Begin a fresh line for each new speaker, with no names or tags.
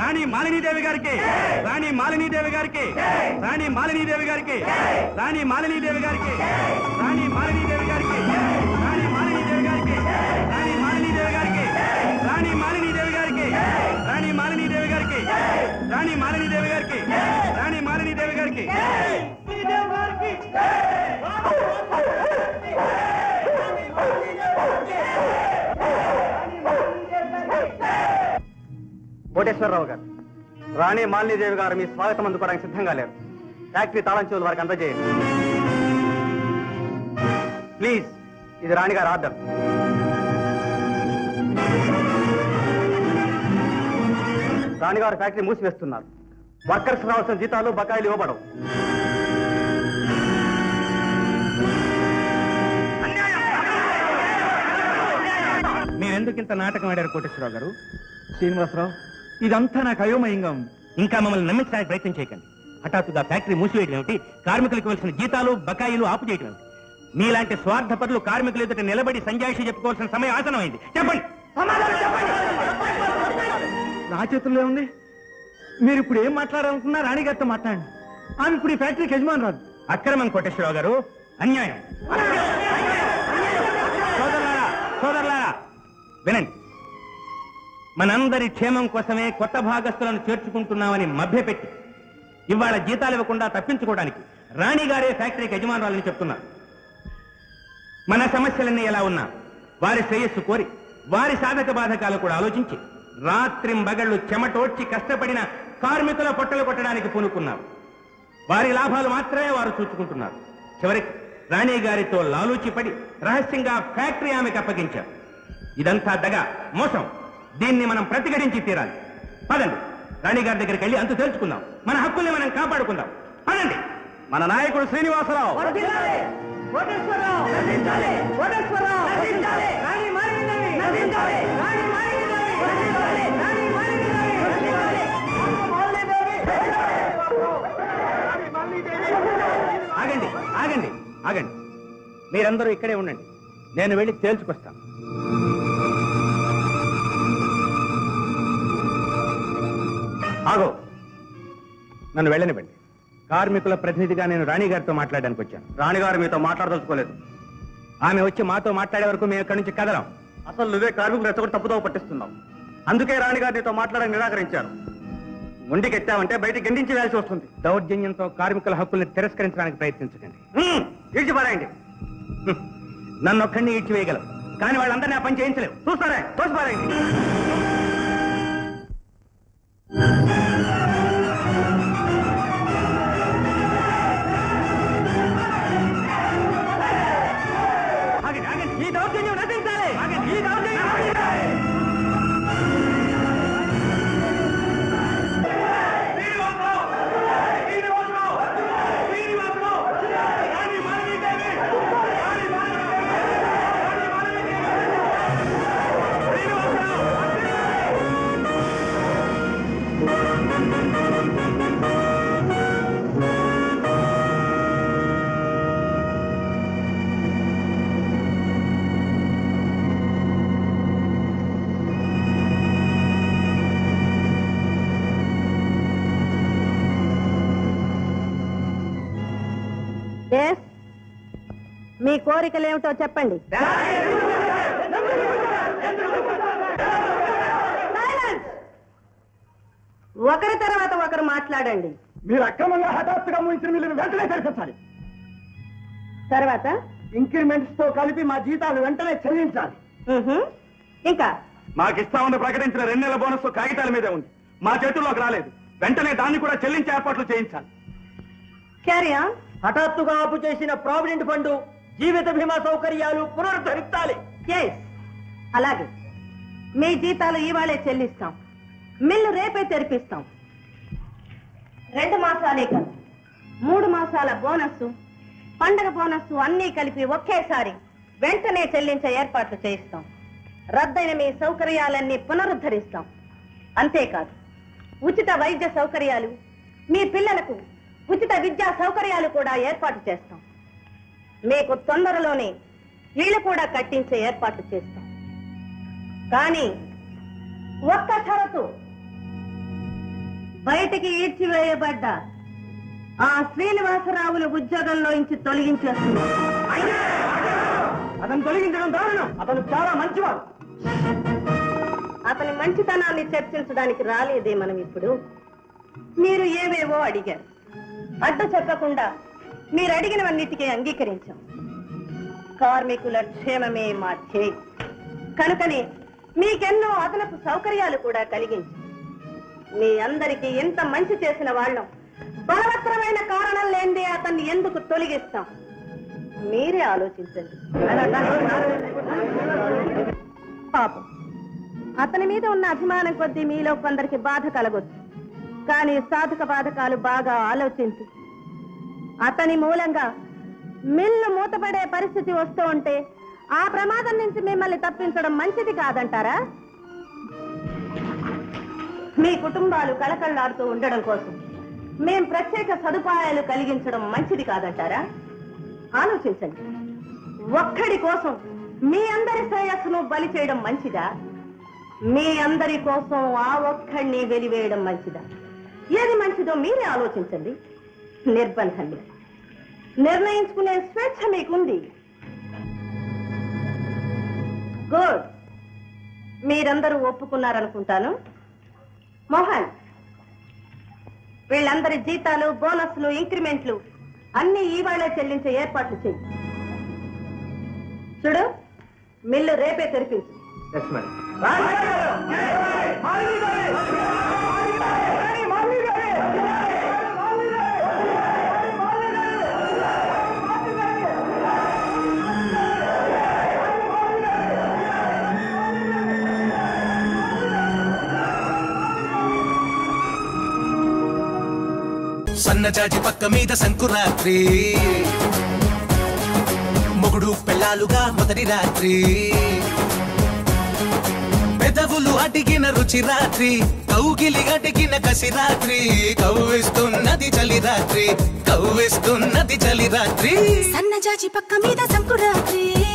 రాణి మాలినీదేవి గారికి రాణి మాలినీదేవి గారికి రాణి మాలినీదేవి గారికి రాణి మాలినీదేవి గారికి రాణి మాలినీదేవి గారికి రాణి మాలినీదేవి గారికి రాణి మాలినీదేవి గారికి రాణి మాలినీదేవి గారికి రాణి మాలినీదేవి గారికి రాణి మాలినీదేవి గారికి రాణి మాలినీదేవి గారికి
కోటేశ్వరరావు గారు రాణి మాలినీదేవి గారు మీ స్వాగతం అందుకోవడానికి సిద్ధంగా లేరు ఫ్యాక్టరీ తాళం చెవులు వారికి అందజేయండి ప్లీజ్ ఇది రాణిగారు ఆర్డర్ రాణిగారు ఫ్యాక్టరీ మూసివేస్తున్నారు వర్కర్స్ రావాల్సిన జీతాలు బకాయిలు ఇవ్వబడవు
మీరెందుకు ఇంత నాటకం ఆడారు కోటేశ్వరరావు గారు
శ్రీనివాసరావు
ఇదంతా నాకు అయోమయంగా ఉంది ఇంకా మమ్మల్ని నమ్మించడానికి ప్రయత్నం చేయకండి హఠాత్తుగా ఫ్యాక్టరీ మూసివేయడం ఏమిటి కార్మికులకు ఇవ్వాల్సిన జీతాలు బకాయిలు ఆపు చేయడం ఏమిటి మీలాంటి స్వార్థపరులు కార్మికులు ఎదుట నిలబడి సంజాయిషి చెప్పుకోవాల్సిన సమయం ఆసనమైంది చెప్పండి
నా చేతుల్లో ఉంది మీరు ఇప్పుడు ఏం మాట్లాడాలనుకున్నా రాణిగారితో మాట్లాడండి ఆమె ఇప్పుడు ఈ ఫ్యాక్టరీకి యజమాని రాదు
అక్రమం కోటేశ్వరరావు గారు అన్యాయం సోదరులారా సోదరులారా వినండి మనందరి క్షేమం కోసమే కొత్త భాగస్తులను చేర్చుకుంటున్నామని మభ్యపెట్టి ఇవాళ జీతాలు ఇవ్వకుండా తప్పించుకోవడానికి రాణి గారే ఫ్యాక్టరీకి యజమానురాలని చెప్తున్నారు మన సమస్యలన్నీ ఎలా ఉన్నా వారి శ్రేయస్సు కోరి వారి సాధక బాధకాలు కూడా ఆలోచించి రాత్రింబగళ్ళు చెమటోడ్చి కష్టపడిన కార్మికుల పొట్టలు కొట్టడానికి పూనుకున్నారు వారి లాభాలు మాత్రమే వారు చూచుకుంటున్నారు చివరికి రాణి గారితో లాలూచిపడి రహస్యంగా ఫ్యాక్టరీ ఆమెకు అప్పగించారు ఇదంతా దగ మోసం దీన్ని మనం ప్రతిఘటించి తీరాలి పదండి రాణి గారి దగ్గరికి వెళ్ళి అంతు తెలుసుకుందాం మన హక్కుల్ని మనం కాపాడుకుందాం పదండి
మన నాయకుడు శ్రీనివాసరావు
ఆగండి ఆగండి ఆగండి మీరందరూ ఇక్కడే ఉండండి నేను వెళ్ళి తేల్చుకొస్తాను ఆగో నన్ను వెళ్ళనివ్వండి కార్మికుల ప్రతినిధిగా నేను రాణి గారితో మాట్లాడడానికి వచ్చాను
రాణిగారు మీతో మాట్లాడదలుచుకోలేదు
ఆమె వచ్చి మాతో మాట్లాడే వరకు మేము ఇక్కడి నుంచి కదలం
అసలు నువ్వే కార్మికులు రెచ్చగొట్టి తప్పుదోవ పట్టిస్తున్నావు అందుకే రాణిగారు నీతో మాట్లాడని నిరాకరించారు ముండికెత్తావంటే బయట గండించి వేయాల్సి వస్తుంది
దౌర్జన్యంతో కార్మికుల హక్కుల్ని తిరస్కరించడానికి ప్రయత్నించకండి
హ్మ్, ఈడ్చిపారేయండి
హ్మ్. నన్ను ఒక్కడిని ఇచ్చివేయగలవు కానీ వాళ్ళందరినీ ఆ పని చేయించలేవు
చూస్తారే తోసిపారేయండి
ఆగండి ఆగండి ఈ దౌర్జన్యం నశించాలి ఆగండి ఈ దౌర్జన్యం నశించాలి
ఎస్ మీ కోరికలు ఏమిటో చెప్పండి Silence! ఒకరి తర్వాత ఒకరు మాట్లాడండి
మీరు అక్రమంగా హఠాత్తుగా ముగించిన మిల్లును వెంటనే తెరిపించాలి
తర్వాత
ఇంక్రిమెంట్స్ తో కలిపి మా జీతాలు వెంటనే చెల్లించాలి
మ్హూ. ఇంకా
మాకు ఇస్తామని ప్రకటించిన రెండు నెలల బోనస్ కాగితాల మీదే ఉంది మా చేతుల్లోకి రాలేదు వెంటనే దాన్ని కూడా చెల్లించే ఏర్పాట్లు చేయించాలి
క్యారీ ఆన్
హఠాత్తుగా ఆపు చేసిన ప్రావిడెంట్ ఫండ్ జీవిత బీమా సౌకర్యాలు పునరుద్ధరించాలి
ఎస్ అలాగే మీ జీతాలు ఇవాళే చెల్లిస్తాం మిల్లు రేపే తెరిపిస్తాం రెండు మాసాలే కాదు మూడు మాసాల బోనస్ పండగ బోనస్ అన్నీ కలిపి ఒకేసారి వెంటనే చెల్లించే ఏర్పాట్లు చేయిస్తాం రద్దయిన మీ సౌకర్యాలన్నీ పునరుద్ధరిస్తాం అంతేకాదు ఉచిత వైద్య సౌకర్యాలు మీ పిల్లలకు ఉచిత విద్యా సౌకర్యాలు కూడా ఏర్పాటు చేస్తాం మీకు తొందరలోనే ఇళ్ళు కూడా కట్టించే ఏర్పాట్లు చేస్తాం కానీ ఒక్క షరతు బయటికి ఈడ్చివేయబడ్డ ఆ శ్రీనివాసరావును ఉద్యోగంలో నుంచి తొలగించేస్తున్నారు
అతను తొలగించడం దారుణం అతను చాలా మంచివాడు
అతని మంచితనాన్ని చర్చించడానికి రాలేదే మనం ఇప్పుడు మీరు ఏవేవో అడిగారు అడ్డు చెప్పకుండా మీరు అడిగినవన్నిటికీ అంగీకరించాం కార్మికుల క్షేమమే మా ధ్యేయం కనుకనే మీకెన్నో అదనపు సౌకర్యాలు కూడా కలిగించి మీ అందరికీ ఎంత మంచి చేసిన వాళ్ళం బలవత్తరమైన కారణం లేనిదే అతన్ని ఎందుకు తొలగిస్తాం మీరే ఆలోచించండి పాపం అతని మీద ఉన్న అభిమానం కొద్దీ మీలో కొందరికి బాధ కలగొచ్చు కానీ సాధక బాధకాలు బాగా ఆలోచించి అతని మూలంగా మిల్లు మూతపడే పరిస్థితి వస్తూ ఉంటే ఆ ప్రమాదం నుంచి మిమ్మల్ని తప్పించడం మంచిది కాదంటారా మీ కుటుంబాలు కళకళలాడుతూ ఉండడం కోసం మేం ప్రత్యేక సదుపాయాలు కలిగించడం మంచిది కాదంటారా ఆలోచించండి ఒక్కడి కోసం మీ అందరి శ్రేయస్సును బలి చేయడం మంచిదా మీ అందరి కోసం ఆ ఒక్కడిని వెలివేయడం మంచిదా ఏది మంచిదో మీరే ఆలోచించండి నిర్బంధంగా నిర్ణయించుకునే స్వేచ్ఛ మీకుంది గుడ్ మీరందరూ ఒప్పుకున్నారనుకుంటాను మోహన్ వీళ్ళందరి జీతాలు బోనస్లు ఇంక్రిమెంట్లు అన్ని ఈవాళ్లే చెల్లించే ఏర్పాట్లు చెయ్యి చూడు మిల్లు రేపే తెరిపించు
ఎస్ మేడం
సన్నజాజి పక్క మీద సంకురాత్రి మొగుడు పెళ్ళాలుగా మొదటి రాత్రి పెదవులు అడిగిన రుచి రాత్రి కౌగిలి అడిగిన కసి రాత్రి కవ్విస్తున్నది చలి రాత్రి కవ్విస్తున్నది చలి రాత్రి
సన్నజాజి పక్క మీద సంకురాత్రి